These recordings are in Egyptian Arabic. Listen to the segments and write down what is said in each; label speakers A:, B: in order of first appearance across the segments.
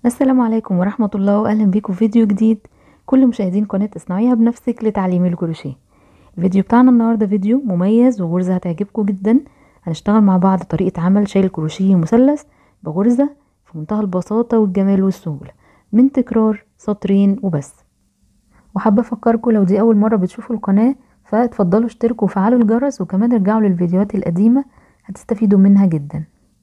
A: السلام عليكم ورحمة الله وأهلا بيكم في فيديو جديد كل مشاهدين قناة اصنعيها بنفسك لتعليم الكروشيه الفيديو بتاعنا النهاردة فيديو مميز وغرزة هتعجبكم جدا هنشتغل مع بعض طريقة عمل شايل كروشيه مثلث بغرزة في منتهى البساطة والجمال والسهولة من تكرار سطرين وبس وحابة افكركم لو دي اول مرة بتشوفوا القناة فاتفضلوا اشتركوا وفعلوا الجرس وكمان ارجعوا للفيديوهات القديمة هتستفيدوا منها جدا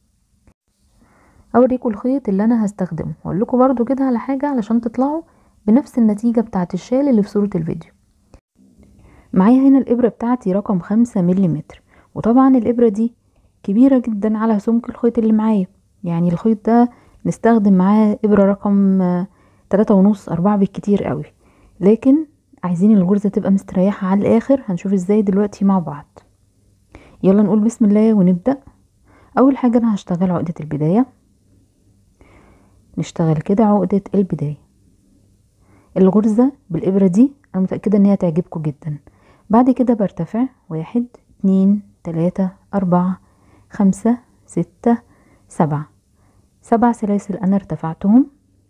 A: اوريكم الخيط اللي انا هستخدمه واقول لكم برضو كده على حاجه علشان تطلعوا بنفس النتيجه بتاعه الشال اللي في صوره الفيديو معايا هنا الابره بتاعتي رقم خمسة مليمتر وطبعا الابره دي كبيره جدا على سمك الخيط اللي معايا يعني الخيط ده نستخدم معاه ابره رقم تلاتة ونص أربعة بالكتير قوي لكن عايزين الغرزه تبقى مستريحه على الاخر هنشوف ازاي دلوقتي مع بعض يلا نقول بسم الله ونبدا اول حاجه انا هشتغل عقده البدايه نشتغل كده عقدة البداية الغرزة بالإبرة دي أنا متأكدة إن هي تعجبكم جدا بعد كده برتفع واحد اتنين تلاتة أربعة خمسة ستة سبعة سبع سلاسل أنا ارتفعتهم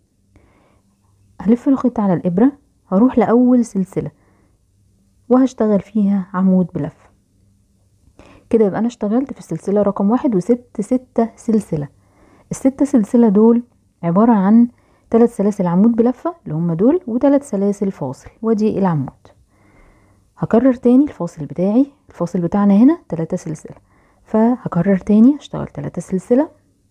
A: هلف الخيط على الإبرة هروح لأول سلسلة وهشتغل فيها عمود بلف كده يبقى أنا اشتغلت في السلسلة رقم واحد وسبت ستة سلسلة الستة سلسلة دول عبارة عن ثلاث سلاسل عمود بلفة اللي هم دول وثلاث سلاسل فاصل ودي العمود هكرر تاني الفاصل بتاعي الفاصل بتاعنا هنا ثلاثة سلسلة فهكرر تاني اشتغل ثلاثة سلسلة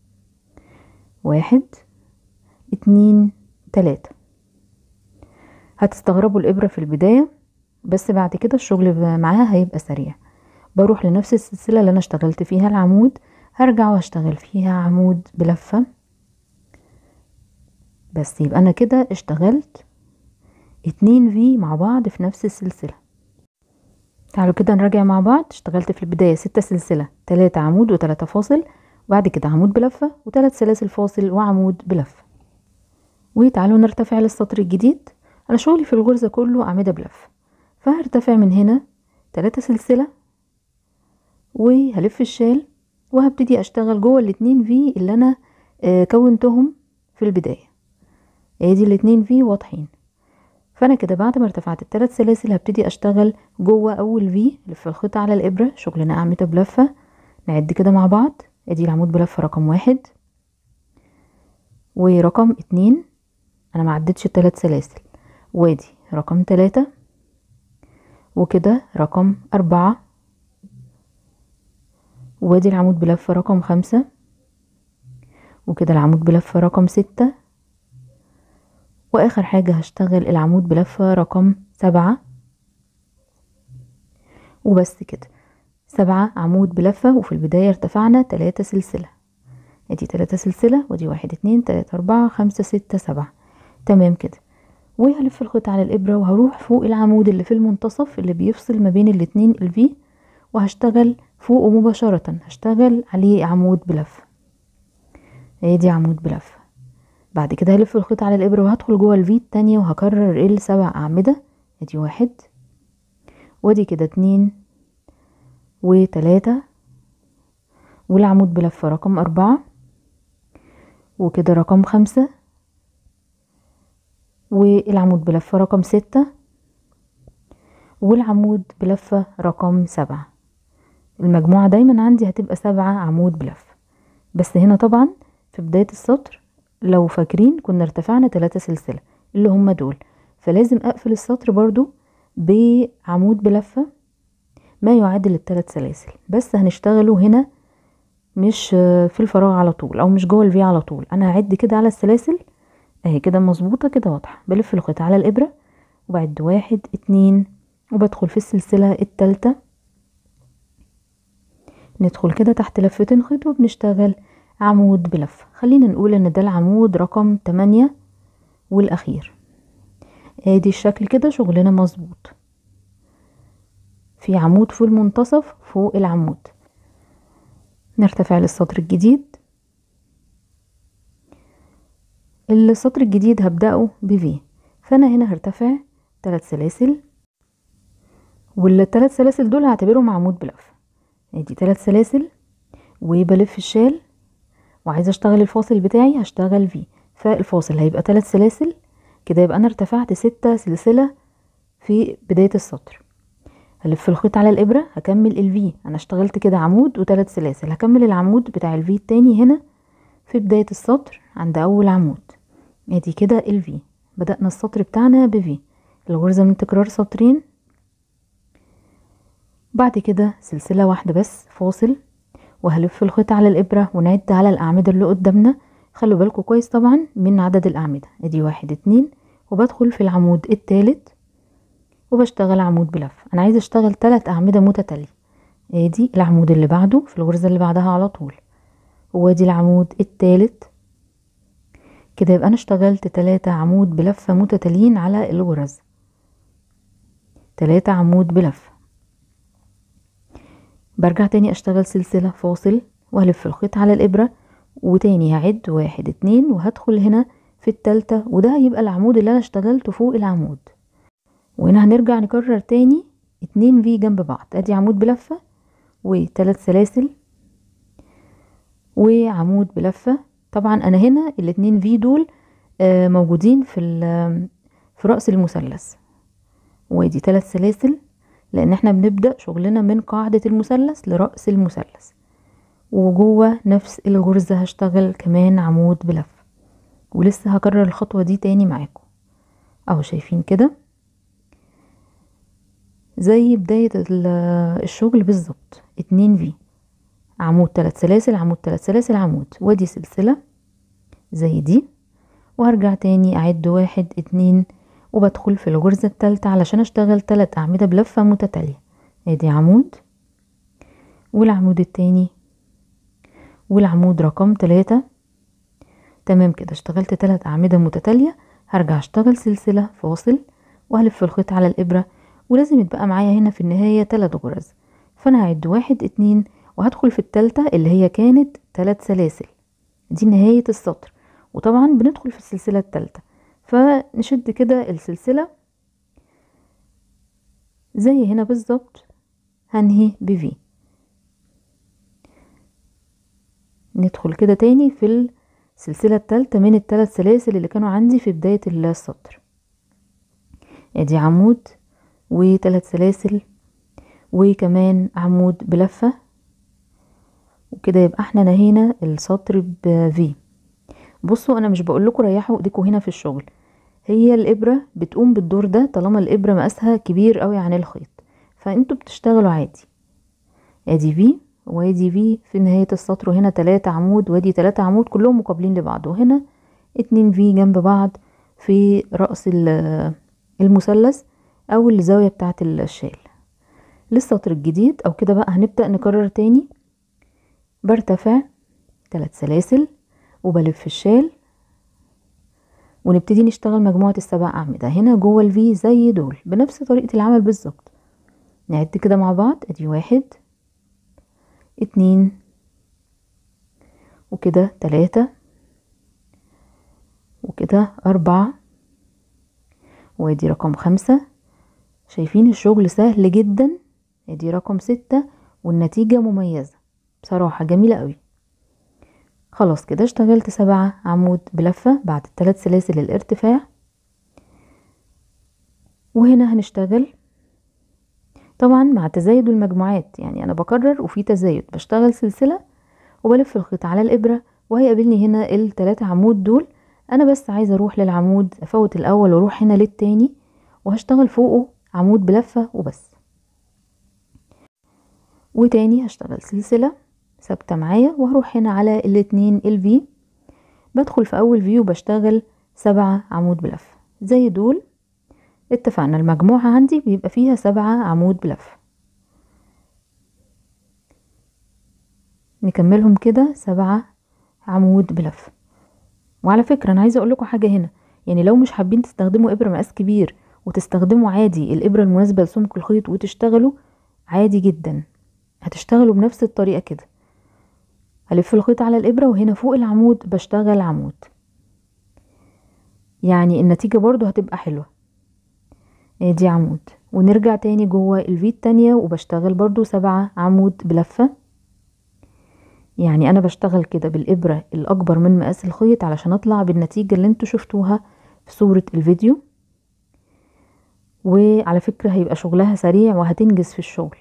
A: واحد اتنين تلاتة هتستغربوا الإبرة في البداية بس بعد كده الشغل معاها هيبقى سريع بروح لنفس السلسلة اللي أنا اشتغلت فيها العمود هرجع واشتغل فيها عمود بلفة بس يبقى انا كده اشتغلت اتنين في مع بعض في نفس السلسلة تعالوا كده نراجع مع بعض اشتغلت في البداية ستة سلسلة تلاتة عمود وتلاتة فاصل وبعد كده عمود بلفة وتلات سلاسل فاصل وعمود بلفة وتعالوا نرتفع للسطر الجديد انا شغلي في الغرزة كله اعمدة بلفة فهرتفع من هنا تلاتة سلسلة وهلف الشال وهبتدي اشتغل جوه الاتنين في اللي انا كونتهم في البدايه ادي الاتنين في واضحين فانا كده بعد ما ارتفعت الثلاث سلاسل هبتدي اشتغل جوه اول في لف الخيط على الابره شغلنا اعمده بلفه نعد كده مع بعض ادي العمود بلفه رقم واحد ورقم اتنين انا ما عدتش الثلاث سلاسل وادي رقم تلاتة وكده رقم أربعة وادي العمود بلفة رقم خمسة وكده العمود بلفة رقم ستة واخر حاجة هشتغل العمود بلفة رقم سبعة وبس كده سبعة عمود بلفة وفي البداية ارتفعنا تلاتة سلسلة ادي تلاتة سلسلة ودي واحد اتنين تلاتة اربعة خمسة ستة سبعة تمام كده وهلف الخيط على الابرة وهروح فوق العمود اللي في المنتصف اللي بيفصل ما بين الاتنين الفي وهشتغل فوقه مباشرة هشتغل عليه عمود بلفة ادي عمود بلفة بعد كده هلف الخيط على الابره وهدخل جوه الفي التانية وهكرر السبع اعمده ادي واحد وادي كده اتنين وتلاتة والعمود بلفه رقم اربعة وكده رقم خمسة والعمود بلفه رقم ستة والعمود بلفه رقم سبعة المجموعة دايما عندي هتبقى سبعة عمود بلفه بس هنا طبعا في بداية السطر لو فاكرين كنا ارتفعنا تلاتة سلسلة اللي هم دول فلازم اقفل السطر برضو بعمود بلفة ما يعادل التلات سلاسل بس هنشتغله هنا مش في الفراغ على طول او مش جوه الفي على طول انا هعد كده على السلاسل اهي كده مظبوطة كده واضحة بلف الخيط على الابرة وبعد واحد اتنين وبدخل في السلسلة التالتة ندخل كده تحت لفتين خيط وبنشتغل عمود بلفة خلينا نقول ان ده العمود رقم تمانية والاخير ادي الشكل كده شغلنا مظبوط في عمود في المنتصف فوق العمود نرتفع للسطر الجديد السطر الجديد هبدأه بفي فانا هنا هرتفع تلات سلاسل والتلات سلاسل دول هعتبرهم عمود بلفة ادي تلات سلاسل وبلف الشال وعايزه اشتغل الفاصل بتاعي هشتغل فيه فالفاصل هيبقى تلات سلاسل كده يبقى انا ارتفعت ستة سلسلة في بداية السطر هلف الخيط على الابرة هكمل الفي انا اشتغلت كده عمود وتلات سلاسل هكمل العمود بتاع الفي التاني هنا في بداية السطر عند اول عمود ادي كده الفي بدأنا السطر بتاعنا بفي الغرزة من تكرار سطرين بعد كده سلسلة واحدة بس فاصل وهلف الخيط على الإبرة ونعد على الأعمدة اللي قدامنا خلوا بالكم كويس طبعا من عدد الأعمدة ادي واحد اتنين وبدخل في العمود التالت وبشتغل عمود بلف انا عايزه اشتغل تلات اعمده متتاليه ادي العمود اللي بعده في الغرزه اللي بعدها على طول وادي العمود التالت كده يبقى انا اشتغلت تلاتة عمود بلفة متتاليين على الغرز تلاتة عمود بلفة برجع تاني اشتغل سلسلة فاصل وهلف الخيط على الابرة وتاني هعد واحد اتنين وهدخل هنا في التالتة وده هيبقى العمود اللي انا اشتغلته فوق العمود وهنا هنرجع نكرر تاني اتنين في جنب بعض ادي عمود بلفة وتلات سلاسل وعمود بلفة طبعا انا هنا الاتنين في دول آه، موجودين في في رأس المثلث وادي تلات سلاسل لان احنا بنبدأ شغلنا من قاعدة المثلث لرأس المثلث وجوه نفس الغرزة هشتغل كمان عمود بلف ولسه هكرر الخطوة دي تاني معاكم اهو شايفين كده زي بداية الشغل بالظبط اتنين في عمود تلات سلاسل عمود تلات سلاسل عمود وادي سلسلة زي دي وهرجع تاني اعد واحد اتنين وبدخل في الغرزة التالتة علشان اشتغل تلات اعمدة بلفة متتالية ادي عمود والعمود التاني والعمود رقم تلاتة تمام كده اشتغلت تلات اعمدة متتالية هرجع اشتغل سلسلة فاصل وهلف الخيط على الابرة ولازم يتبقى معايا هنا في النهاية تلات غرز فانا هعد واحد اتنين وهدخل في التالتة اللي هي كانت تلات سلاسل دي نهاية السطر وطبعا بندخل في السلسلة التالتة فنشد كده السلسلة زي هنا بالظبط هنهي بفي ندخل كده تاني في السلسلة التالتة من التلات سلاسل اللي كانوا عندي في بداية السطر ادي عمود وثلاث سلاسل وكمان عمود بلفة وكده يبقى احنا نهينا السطر بفي بصوا انا مش بقول لكم ريحوا ايديكم هنا في الشغل هي الابره بتقوم بالدور ده طالما الابره مقاسها كبير قوي عن الخيط فانتوا بتشتغلوا عادي ادي في وادي في في نهايه السطر وهنا تلاتة عمود وادي تلاتة عمود كلهم مقابلين لبعض وهنا اتنين في جنب بعض في رأس المثلث او الزاوية بتاعة الشال للسطر الجديد او كده بقى هنبدأ نكرر تاني برتفع ثلاث سلاسل وبلف الشال ونبتدي نشتغل مجموعة السبع أعمدة هنا جوه الفي زي دول بنفس طريقة العمل بالظبط نعد كده مع بعض ادي واحد اتنين وكده تلاتة وكده أربعة وادي رقم خمسة شايفين الشغل سهل جدا ادي رقم ستة والنتيجة مميزة بصراحة جميلة قوي خلاص كده اشتغلت سبعة عمود بلفة بعد الثلاث سلاسل الارتفاع وهنا هنشتغل طبعا مع تزايد المجموعات يعني انا بكرر وفي تزايد بشتغل سلسلة وبلف الخيط على الابرة وهيقابلني هنا التلاتة عمود دول انا بس عايزة اروح للعمود افوت الاول واروح هنا للتاني وهشتغل فوقه عمود بلفة وبس وتاني هشتغل سلسلة ثابتة معايا وهروح هنا على الاتنين الفي بدخل في اول في وبشتغل سبعة عمود بلفة زي دول اتفقنا المجموعة عندي بيبقى فيها سبعة عمود بلفة نكملهم كده سبعة عمود بلفة وعلى فكرة انا عايزة اقول لكم حاجة هنا يعني لو مش حابين تستخدموا ابرة مقاس كبير وتستخدموا عادي الابرة المناسبة لسمك الخيط وتشتغلوا عادي جدا هتشتغلوا بنفس الطريقة كده هلف الخيط على الابرة وهنا فوق العمود بشتغل عمود يعني النتيجة برضو هتبقى حلوة ادي عمود ونرجع تاني جوه الفي التانية وبشتغل برضو سبعة عمود بلفة يعني انا بشتغل كده بالابرة الاكبر من مقاس الخيط علشان اطلع بالنتيجة اللي انتوا شفتوها في صورة الفيديو وعلى فكرة هيبقى شغلها سريع وهتنجز في الشغل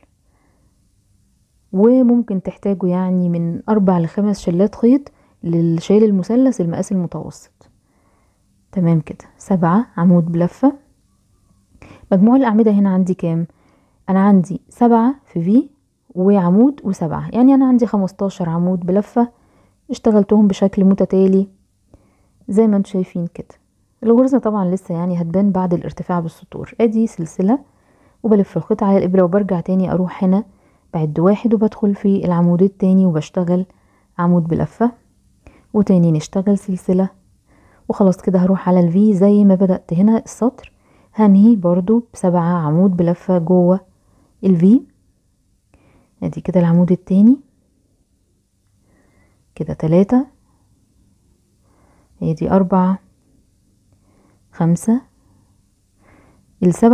A: وممكن تحتاجوا يعني من اربع لخمس شلات خيط للشيل المثلث المقاس المتوسط تمام كده سبعة عمود بلفة مجموع الأعمدة هنا عندي كام أنا عندي سبعة في في وعمود وسبعة يعني أنا عندي خمستاشر عمود بلفة اشتغلتهم بشكل متتالي زي ما انتم شايفين كده الغرزة طبعا لسه يعني هتبان بعد الارتفاع بالسطور ادي سلسلة وبلف الخيط على الابرة وبرجع تاني اروح هنا بعد واحد وبدخل في العمود التاني وبشتغل عمود بلفة وتاني نشتغل سلسلة وخلاص كده هروح على الفي زي ما بدأت هنا السطر هنهي برضو بسبعة عمود بلفة جوه الفي ادي كده العمود التاني كده تلاتة ادي اربعة خمسة السبعة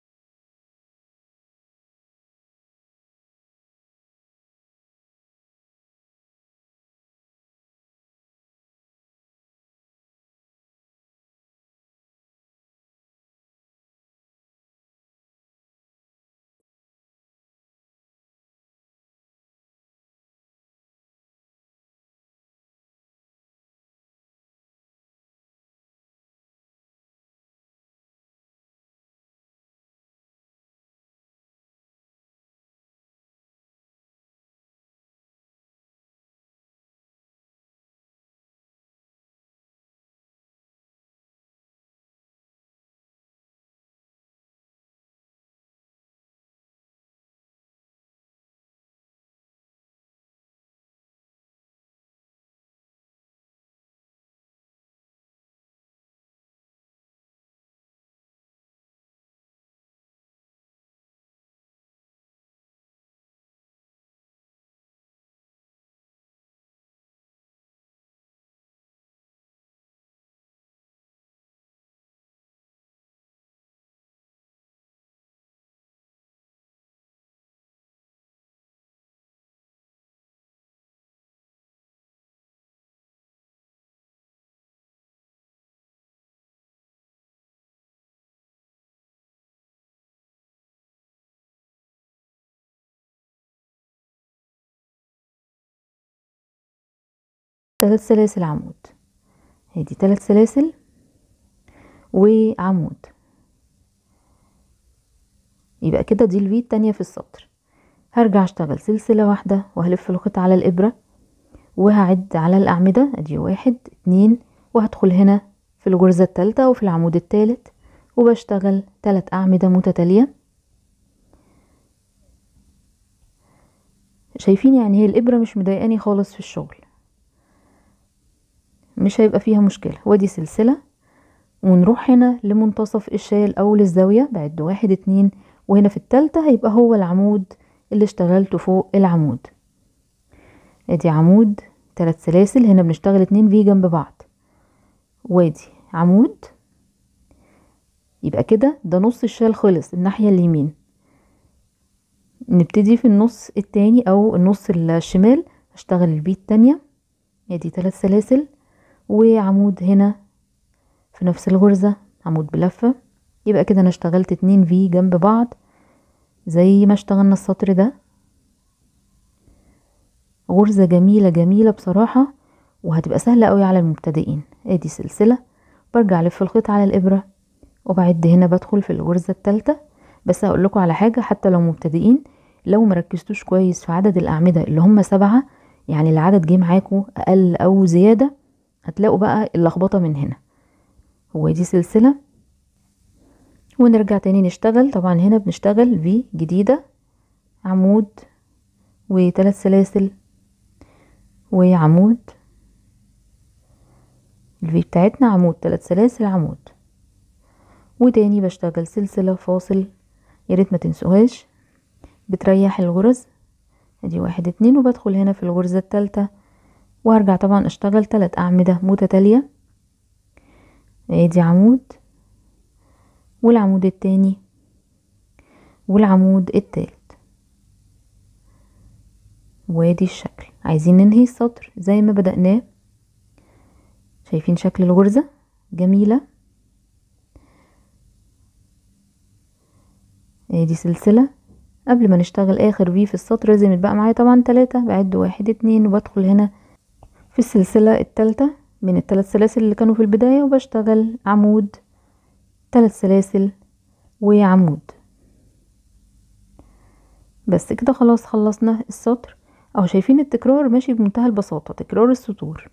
A: ثلاث سلاسل عمود ادي ثلاث سلاسل وعمود يبقى كده دي الفي التانية في السطر هرجع اشتغل سلسلة واحدة وهلف الخيط على الابرة وهعد على الاعمدة ادي واحد اتنين وهدخل هنا في الغرزة التالتة وفي العمود التالت وبشتغل تلات اعمدة متتالية شايفين يعني هي الابرة مش مضايقاني خالص في الشغل مش هيبقى فيها مشكلة وادي سلسلة ونروح هنا لمنتصف الشال او للزاوية بعد واحد اتنين وهنا في التالتة هيبقى هو العمود اللي اشتغلته فوق العمود ادي عمود تلات سلاسل هنا بنشتغل اتنين في جنب بعض وادي عمود يبقى كده ده نص الشال خلص الناحية اليمين نبتدي في النص التاني او النص الشمال اشتغل البي التانية ادي تلات سلاسل وعمود هنا في نفس الغرزة عمود بلفة يبقى كده انا اشتغلت اتنين في جنب بعض زي ما اشتغلنا السطر ده غرزة جميلة جميلة بصراحة وهتبقى سهلة قوي على المبتدئين ادي سلسلة برجع الف الخيط على الابرة وبعد هنا بدخل في الغرزة التالتة بس هقول لكم على حاجة حتى لو مبتدئين لو مركزتوش كويس في عدد الاعمدة اللي هم سبعة يعني العدد جه معاكوا اقل او زيادة هتلاقوا بقى اللخبطة من هنا هو دي سلسلة ونرجع تاني نشتغل طبعا هنا بنشتغل في جديدة عمود وثلاث سلاسل وعمود الفي بتاعتنا عمود ثلاث سلاسل عمود وتاني بشتغل سلسلة فاصل ياريت ما تنسوهاش بتريح الغرز ادي واحد اتنين وبدخل هنا في الغرزة التالتة وهرجع طبعا اشتغل تلات اعمدة متتالية ادي عمود والعمود التاني والعمود التالت وادي الشكل عايزين ننهي السطر زي ما بدأناه شايفين شكل الغرزة جميلة ادي سلسلة قبل ما نشتغل اخر في في السطر لازم يتبقى معايا طبعا تلاتة بعد واحد اتنين وبدخل هنا في السلسلة التالتة من التلات سلاسل اللي كانوا في البداية وبشتغل عمود تلات سلاسل وعمود بس كده خلاص خلصنا السطر اهو شايفين التكرار ماشي بمنتهى البساطة تكرار السطور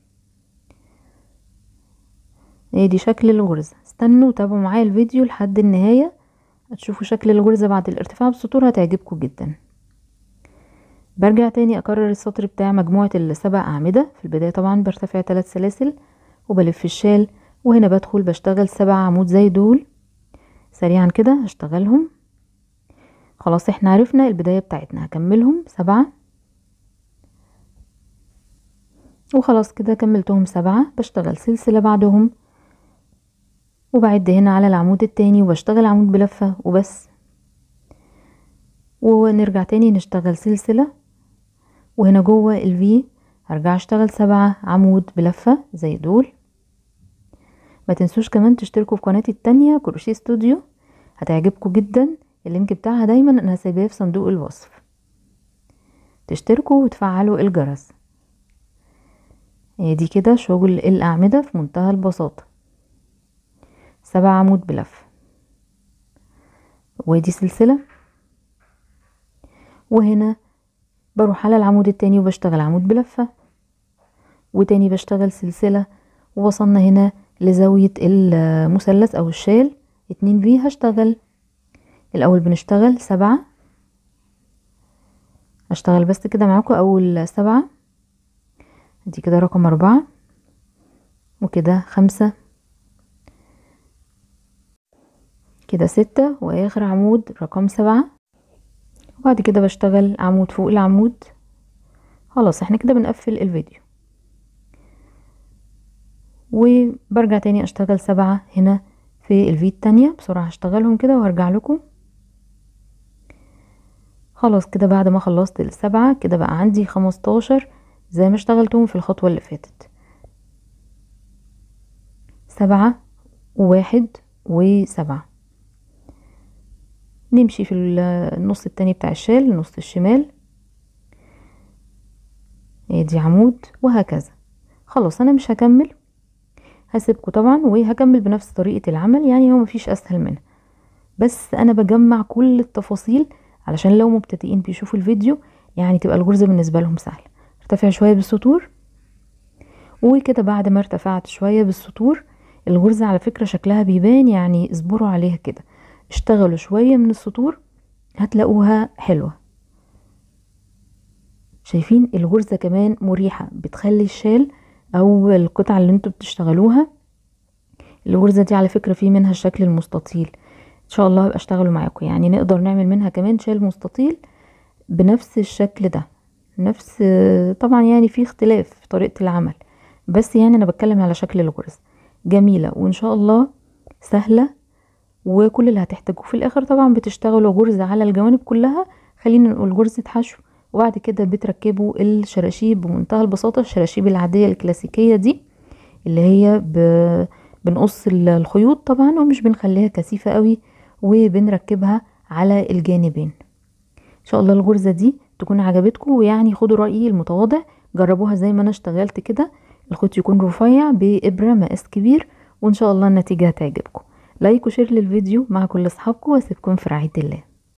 A: ادي شكل الغرزة استنوا وتابعوا معايا الفيديو لحد النهاية هتشوفوا شكل الغرزة بعد الارتفاع بالسطور هتعجبكم جدا برجع تاني اكرر السطر بتاع مجموعة السبع اعمدة في البداية طبعا برتفع ثلاث سلاسل وبلف الشال وهنا بدخل بشتغل سبع عمود زي دول سريعا كده هشتغلهم خلاص احنا عرفنا البداية بتاعتنا هكملهم سبعة وخلاص كده كملتهم سبعة بشتغل سلسلة بعدهم وبعد هنا على العمود التاني وبشتغل عمود بلفة وبس ونرجع تاني نشتغل سلسلة وهنا جوه الفي هرجع اشتغل سبعة عمود بلفة زي دول ما تنسوش كمان تشتركوا في قناتي التانية كروشيه استوديو هتعجبكم جدا اللينك بتاعها دايما انا سايباه في صندوق الوصف تشتركوا وتفعلوا الجرس دي كده شغل الاعمدة في منتهى البساطة سبع عمود بلف وادي سلسلة وهنا بروح على العمود التاني وبشتغل عمود بلفة وتاني بشتغل سلسلة ووصلنا هنا لزاوية المثلث او الشال اتنين في هشتغل الاول بنشتغل سبعة هشتغل بس كده معاكم اول سبعة دي كده رقم اربعة وكده خمسة كده ستة واخر عمود رقم سبعة وبعد كده بشتغل عمود فوق العمود خلاص احنا كده بنقفل الفيديو وبرجع تاني اشتغل سبعة هنا في الفي التانية بسرعة هشتغلهم كده وهرجع لكم خلاص كده بعد ما خلصت السبعة كده بقى عندي خمستاشر زي ما اشتغلتهم في الخطوة اللي فاتت سبعة وواحد وسبعة نمشي في النص التاني بتاع الشال النص الشمال ادي عمود وهكذا خلاص انا مش هكمل هسيبكم طبعا وهكمل بنفس طريقة العمل يعني هو مفيش اسهل منها بس انا بجمع كل التفاصيل علشان لو مبتدئين بيشوفوا الفيديو يعني تبقى الغرزة بالنسبة لهم سهلة ارتفع شوية بالسطور وكده بعد ما ارتفعت شوية بالسطور الغرزة على فكرة شكلها بيبان يعني اصبروا عليها كده اشتغلوا شوية من السطور هتلاقوها حلوة شايفين الغرزة كمان مريحة بتخلي الشال او القطعة اللي انتوا بتشتغلوها الغرزة دي على فكرة في منها الشكل المستطيل ان شاء الله هبقى اشتغلوا معاكم يعني نقدر نعمل منها كمان شال مستطيل بنفس الشكل ده نفس طبعا يعني في اختلاف في طريقة العمل بس يعني انا بتكلم على شكل الغرز جميلة وان شاء الله سهلة وكل اللي هتحتاجوه في الاخر طبعا بتشتغلوا غرزة على الجوانب كلها خلينا نقول غرزة حشو وبعد كده بتركبوا الشراشيب بمنتهى البساطة الشراشيب العادية الكلاسيكية دي اللي هي ب... بنقص الخيوط طبعا ومش بنخليها كثيفة قوي وبنركبها على الجانبين ان شاء الله الغرزة دي تكون عجبتكم ويعني خدوا رأيي المتواضع جربوها زي ما انا اشتغلت كده الخيط يكون رفيع بإبرة مقاس كبير وان شاء الله النتيجة هتعجبكم لايك وشير للفيديو مع كل اصحابكم واسيبكم في رعاية الله